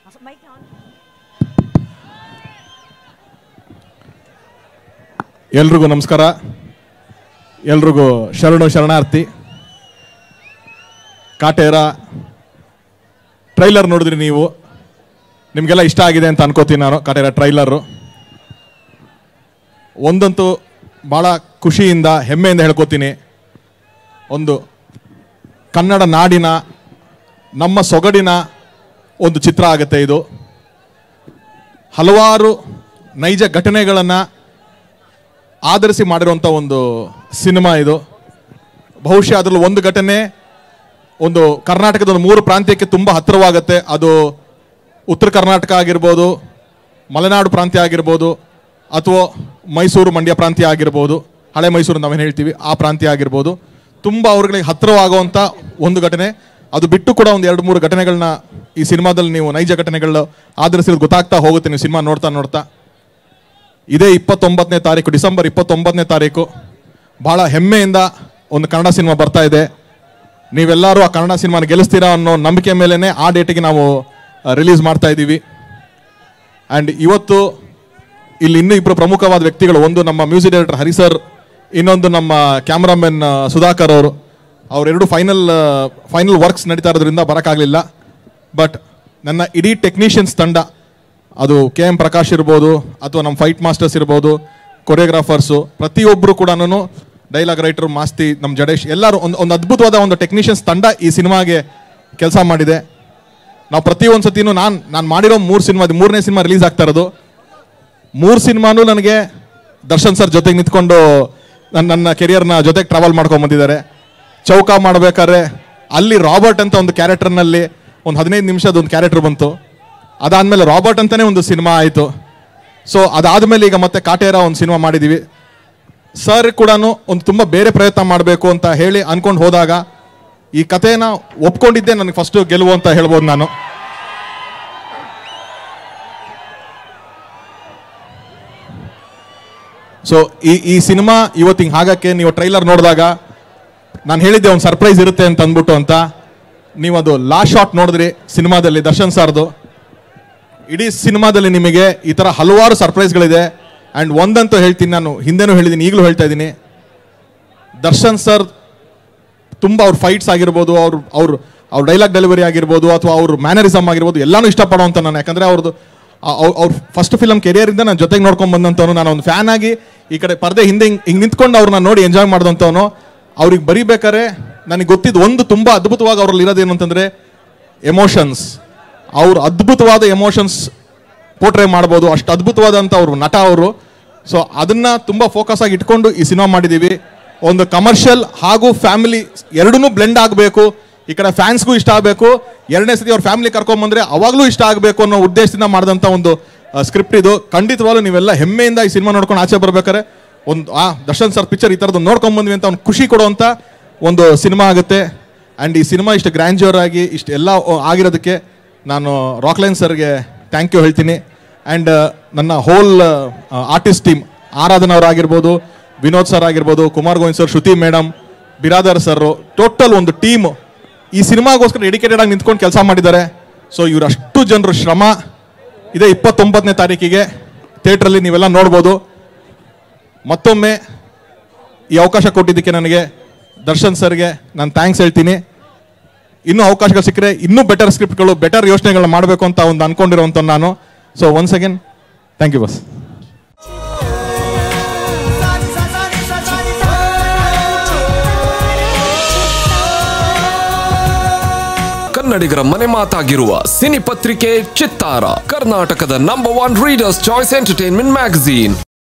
mic on ಎಲ್ರಿಗೂ ನಮಸ್ಕಾರ ಎಲ್ರಿಗೂ ಶರಣು ಶರಣಾರ್ಥಿ ಕಾಟೇರ ಟ್ರೈಲರ್ ನೋಡಿದ್ರಿ ನೀವು ನಿಮಗೆಲ್ಲ ಇಷ್ಟ ಆಗಿದೆ ಅಂತ ಅನ್ಕೋತೀನಿ ನಾನು ಕಾಟೇರ ಟ್ರೈಲರು ಒಂದಂತೂ ಭಾಳ ಖುಷಿಯಿಂದ ಹೆಮ್ಮೆಯಿಂದ ಹೇಳ್ಕೊತೀನಿ ಒಂದು ಕನ್ನಡ ನಾಡಿನ ನಮ್ಮ ಸೊಗಡಿನ ಒಂದು ಚಿತ್ರ ಆಗುತ್ತೆ ಇದು ಹಲವಾರು ನೈಜ ಘಟನೆಗಳನ್ನು ಆಧರಿಸಿ ಮಾಡಿರುವಂಥ ಒಂದು ಸಿನಿಮಾ ಇದು ಬಹುಶಃ ಅದರಲ್ಲಿ ಒಂದು ಘಟನೆ ಒಂದು ಕರ್ನಾಟಕದ ಒಂದು ಮೂರು ಪ್ರಾಂತ್ಯಕ್ಕೆ ತುಂಬ ಹತ್ತಿರವಾಗುತ್ತೆ ಅದು ಉತ್ತರ ಕರ್ನಾಟಕ ಆಗಿರ್ಬೋದು ಮಲೆನಾಡು ಪ್ರಾಂತ್ಯ ಆಗಿರ್ಬೋದು ಅಥವಾ ಮೈಸೂರು ಮಂಡ್ಯ ಪ್ರಾಂತ್ಯ ಆಗಿರ್ಬೋದು ಹಳೆ ಮೈಸೂರು ನಾವೇನು ಹೇಳ್ತೀವಿ ಆ ಪ್ರಾಂತ್ಯ ಆಗಿರ್ಬೋದು ತುಂಬ ಅವ್ರಿಗೆ ಹತ್ತಿರವಾಗುವಂಥ ಒಂದು ಘಟನೆ ಅದು ಬಿಟ್ಟು ಕೂಡ ಒಂದು ಎರಡು ಮೂರು ಘಟನೆಗಳನ್ನ ಈ ಸಿನಿಮಾದಲ್ಲಿ ನೀವು ನೈಜ ಘಟನೆಗಳು ಆಧರಿಸಿರೋದು ಗೊತ್ತಾಗ್ತಾ ಹೋಗುತ್ತೆ ನೀವು ಸಿನಿಮಾ ನೋಡ್ತಾ ನೋಡ್ತಾ ಇದೇ ಇಪ್ಪತ್ತೊಂಬತ್ತನೇ ತಾರೀಕು ಡಿಸೆಂಬರ್ ಇಪ್ಪತ್ತೊಂಬತ್ತನೇ ತಾರೀಕು ಭಾಳ ಹೆಮ್ಮೆಯಿಂದ ಒಂದು ಕನ್ನಡ ಸಿನಿಮಾ ಬರ್ತಾ ಇದೆ ನೀವೆಲ್ಲರೂ ಆ ಕನ್ನಡ ಸಿನಿಮಾನ ಗೆಲ್ಲಿಸ್ತೀರಾ ಅನ್ನೋ ನಂಬಿಕೆ ಮೇಲೇ ಆ ಡೇಟಿಗೆ ನಾವು ರಿಲೀಸ್ ಮಾಡ್ತಾ ಇದ್ದೀವಿ ಆ್ಯಂಡ್ ಇವತ್ತು ಇಲ್ಲಿ ಇನ್ನೂ ಇಬ್ಬರು ಪ್ರಮುಖವಾದ ವ್ಯಕ್ತಿಗಳು ಒಂದು ನಮ್ಮ ಮ್ಯೂಸಿಕ್ ಡೈರೆಕ್ಟರ್ ಹರಿ ಸರ್ ಇನ್ನೊಂದು ನಮ್ಮ ಕ್ಯಾಮ್ರಾಮನ್ ಸುಧಾಕರ್ ಅವರು ಅವರೆರಡು ಫೈನಲ್ ಫೈನಲ್ ವರ್ಕ್ಸ್ ನಡೀತಾ ಇರೋದ್ರಿಂದ ಬರೋಕ್ಕಾಗಲಿಲ್ಲ ಬಟ್ ನನ್ನ ಇಡೀ ಟೆಕ್ನಿಷಿಯನ್ಸ್ ತಂಡ ಅದು ಕೆ ಎಂ ಪ್ರಕಾಶ್ ಇರ್ಬೋದು ಅಥವಾ ನಮ್ಮ ಫೈಟ್ ಮಾಸ್ಟರ್ಸ್ ಇರ್ಬೋದು ಕೊರಿಯೋಗ್ರಾಫರ್ಸು ಪ್ರತಿಯೊಬ್ಬರು ಕೂಡ ಡೈಲಾಗ್ ರೈಟರ್ ಮಾಸ್ತಿ ನಮ್ಮ ಜಡೇಶ್ ಎಲ್ಲರೂ ಒಂದು ಒಂದು ಅದ್ಭುತವಾದ ಒಂದು ಟೆಕ್ನಿಷಿಯನ್ಸ್ ತಂಡ ಈ ಸಿನಿಮಾಗೆ ಕೆಲಸ ಮಾಡಿದೆ ನಾವು ಪ್ರತಿ ಒಂದು ಸತಿನೂ ನಾನು ನಾನು ಮಾಡಿರೋ ಮೂರು ಸಿನಿಮಾ ಮೂರನೇ ಸಿನಿಮಾ ರಿಲೀಸ್ ಆಗ್ತಾ ಇರೋದು ಮೂರು ಸಿನಿಮಾನು ನನಗೆ ದರ್ಶನ್ ಸರ್ ಜೊತೆಗೆ ನಿಂತ್ಕೊಂಡು ನನ್ನ ನನ್ನ ಕೆರಿಯರ್ನ ಜೊತೆಗೆ ಟ್ರಾವೆಲ್ ಮಾಡ್ಕೊಂಡು ಬಂದಿದ್ದಾರೆ ಚೌಕ ಮಾಡಬೇಕಾದ್ರೆ ಅಲ್ಲಿ ರಾಬರ್ಟ್ ಅಂತ ಒಂದು ಕ್ಯಾರೆಕ್ಟರ್ನಲ್ಲಿ ಒಂದು ಹದಿನೈದು ನಿಮಿಷದ ಒಂದು ಕ್ಯಾರೆಕ್ಟರ್ ಬಂತು ಅದಾದಮೇಲೆ ರಾಬರ್ಟ್ ಅಂತಲೇ ಒಂದು ಸಿನಿಮಾ ಆಯಿತು ಸೊ ಅದಾದಮೇಲೆ ಈಗ ಮತ್ತೆ ಕಾಟೇರ ಒಂದು ಸಿನಿಮಾ ಮಾಡಿದ್ದೀವಿ ಸರ್ ಕೂಡ ಒಂದು ತುಂಬ ಬೇರೆ ಪ್ರಯತ್ನ ಮಾಡಬೇಕು ಅಂತ ಹೇಳಿ ಅನ್ಕೊಂಡು ಹೋದಾಗ ಈ ಕಥೆನ ಒಪ್ಕೊಂಡಿದ್ದೆ ನನಗೆ ಫಸ್ಟು ಗೆಲುವು ಅಂತ ಹೇಳ್ಬೋದು ನಾನು ಸೊ ಈ ಈ ಸಿನಿಮಾ ಇವತ್ತು ಹಿಂಗೆ ಹಾಗಕ್ಕೆ ನೀವು ಟ್ರೈಲರ್ ನೋಡಿದಾಗ ನಾನು ಹೇಳಿದ್ದೆ ಒಂದು ಸರ್ಪ್ರೈಸ್ ಇರುತ್ತೆ ಅಂತ ಅಂದ್ಬಿಟ್ಟು ಅಂತ ನೀವು ಅದು ಲಾಸ್ಟ್ ಶಾಟ್ ನೋಡಿದ್ರಿ ಸಿನಿಮಾದಲ್ಲಿ ದರ್ಶನ್ ಸರ್ದು ಇಡೀ ಸಿನಿಮಾದಲ್ಲಿ ನಿಮಗೆ ಈ ಥರ ಹಲವಾರು ಸರ್ಪ್ರೈಸ್ಗಳಿದೆ ಆ್ಯಂಡ್ ಒಂದಂತೂ ಹೇಳ್ತೀನಿ ನಾನು ಹಿಂದೆನೂ ಹೇಳಿದ್ದೀನಿ ಈಗಲೂ ಹೇಳ್ತಾ ಇದ್ದೀನಿ ದರ್ಶನ್ ಸರ್ ತುಂಬ ಅವ್ರ ಫೈಟ್ಸ್ ಆಗಿರ್ಬೋದು ಅವ್ರ ಅವ್ರ ಅವ್ರ ಡೈಲಾಗ್ ಡೆಲಿವರಿ ಆಗಿರ್ಬೋದು ಅಥವಾ ಅವ್ರ ಮ್ಯಾನರಿಸಮ್ ಆಗಿರ್ಬೋದು ಎಲ್ಲಾನು ಇಷ್ಟಪಡೋಂಥ ನಾನು ಯಾಕಂದರೆ ಅವ್ರದ್ದು ಅವ್ರ ಫಸ್ಟ್ ಫಿಲಮ್ ಕೆರಿಯರಿಂದ ನಾನು ಜೊತೆಗೆ ನೋಡ್ಕೊಂಡು ಬಂದಂಥವನು ನಾನು ಒಂದು ಫ್ಯಾನ್ ಆಗಿ ಈ ಕಡೆ ಪರದೆ ಹಿಂದೆ ಹಿಂಗೆ ಹಿಂಗೆ ನಿಂತ್ಕೊಂಡು ಅವ್ರನ್ನ ನೋಡಿ ಎಂಜಾಯ್ ಮಾಡಿದಂಥವನು ಅವ್ರಿಗೆ ಬರೀಬೇಕಾರೆ ನನಗೆ ಗೊತ್ತಿದ್ದು ಒಂದು ತುಂಬ ಅದ್ಭುತವಾಗಿ ಅವ್ರಲ್ಲಿ ಇರೋದೇನು ಅಂತಂದರೆ ಎಮೋಷನ್ಸ್ ಅವ್ರ ಅದ್ಭುತವಾದ ಎಮೋಷನ್ಸ್ ಪೋಟ್ರೆ ಮಾಡ್ಬೋದು ಅಷ್ಟು ಅದ್ಭುತವಾದಂಥ ಅವರು ನಟ ಅವರು ಸೊ ಅದನ್ನ ತುಂಬ ಫೋಕಸ್ ಆಗಿ ಇಟ್ಕೊಂಡು ಈ ಸಿನಿಮಾ ಮಾಡಿದ್ದೀವಿ ಒಂದು ಕಮರ್ಷಿಯಲ್ ಹಾಗೂ ಫ್ಯಾಮಿಲಿ ಎರಡನ್ನೂ ಬ್ಲೆಂಡ್ ಆಗಬೇಕು ಈ ಕಡೆ ಫ್ಯಾನ್ಸ್ಗೂ ಇಷ್ಟ ಆಗಬೇಕು ಎರಡನೇ ಸತಿ ಅವ್ರ ಫ್ಯಾಮಿಲಿ ಕರ್ಕೊಂಬಂದ್ರೆ ಅವಾಗಲೂ ಇಷ್ಟ ಆಗಬೇಕು ಅನ್ನೋ ಉದ್ದೇಶದಿಂದ ಮಾಡಿದಂಥ ಒಂದು ಸ್ಕ್ರಿಪ್ಟ್ ಇದು ಖಂಡಿತವಾಗ್ಲೂ ನೀವೆಲ್ಲ ಹೆಮ್ಮೆಯಿಂದ ಈ ಸಿನಿಮಾ ನೋಡ್ಕೊಂಡು ಆಚೆ ಬರ್ಬೇಕಾರೆ ಒಂದು ಆ ದರ್ಶನ್ ಸರ್ ಪಿಕ್ಚರ್ ಈ ಥರದ್ದು ನೋಡ್ಕೊಂಡ್ ಬಂದ್ವಿ ಅಂತ ಒಂದು ಖುಷಿ ಕೊಡುವಂಥ ಒಂದು ಸಿನಿಮಾ ಆಗುತ್ತೆ ಆ್ಯಂಡ್ ಈ ಸಿನಿಮಾ ಇಷ್ಟು ಗ್ರ್ಯಾಂಡ್ಯೂರ್ ಆಗಿ ಇಷ್ಟು ಎಲ್ಲ ಆಗಿರೋದಕ್ಕೆ ನಾನು ರಾಕ್ಲೈನ್ ಸರ್ಗೆ ಥ್ಯಾಂಕ್ ಯು ಹೇಳ್ತೀನಿ ಆ್ಯಂಡ್ ನನ್ನ ಹೋಲ್ ಆರ್ಟಿಸ್ಟ್ ಟೀಮ್ ಆರಾಧನ ಅವರಾಗಿರ್ಬೋದು ವಿನೋದ್ ಸರ್ ಆಗಿರ್ಬೋದು Kumar Govind sir Shruti madam Biradar sir total ಒಂದು ಟೀಮ್ ಈ ಸಿನಿಮಾಗೋಸ್ಕರ ಡೆಡಿಕೇಟೆಡ್ ಆಗಿ ನಿಂತ್ಕೊಂಡು ಕೆಲಸ ಮಾಡಿದ್ದಾರೆ ಸೊ ಇವರಷ್ಟು ಜನರು ಶ್ರಮ ಇದೇ ಇಪ್ಪತ್ತೊಂಬತ್ತನೇ ತಾರೀಕಿಗೆ ಥಿಯೇಟ್ರಲ್ಲಿ ನೀವೆಲ್ಲ ನೋಡ್ಬೋದು ಮತ್ತೊಮ್ಮೆ ಈ ಅವಕಾಶ ಕೊಟ್ಟಿದ್ದಕ್ಕೆ ನನಗೆ ದರ್ಶನ್ ಸರ್ಗೆ ನಾನು ಥ್ಯಾಂಕ್ಸ್ ಹೇಳ್ತೀನಿ ಇನ್ನೂ ಅವಕಾಶಗಳು ಸಿಕ್ಕರೆ ಇನ್ನೂ ಬೆಟರ್ ಸ್ಕ್ರಿಪ್ಟ್ಗಳು ಬೆಟರ್ ಯೋಚನೆಗಳನ್ನ ಮಾಡಬೇಕು ಅಂತ ಒಂದು ಅನ್ಕೊಂಡಿರೋಂಥ ನಾನು so once again thank you ಬಸ್ ಕನ್ನಡಿಗರ ಮನೆ ಮಾತಾಗಿರುವ ಸಿನಿ ಪತ್ರಿಕೆ ಚಿತ್ತಾರ ಕರ್ನಾಟಕದ number one readers choice entertainment magazine